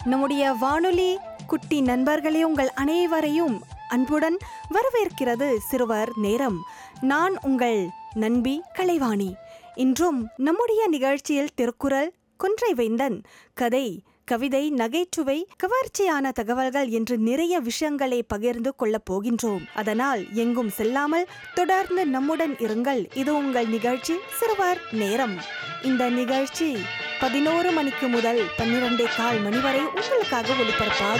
நம்முடைய வானொலி குட்டி நண்பர்களே உங்கள் அனைவரையும் அன்புடன் வரவேற்கிறது சிறுவர் நேரம் நான் உங்கள் நண்பி கலைவாணி இன்றும் நம்முடைய நிகழ்ச்சியில் திருக்குறள் கொன்றை வேந்தன் கதை கவிதை நகைச்சுவை கவர்ச்சியான தகவல்கள் என்று நிறைய விஷயங்களை பகிர்ந்து கொள்ளப் போகின்றோம் அதனால் எங்கும் செல்லாமல் தொடர்ந்து நம்முடன் இருங்கள் இது உங்கள் நிகழ்ச்சி சிறுவர் நேரம் இந்த நிகழ்ச்சி பதினோரு மணிக்கு முதல் பன்னிரண்டே கால் மணி வரை உங்களுக்காக ஒளிபரப்பாகும்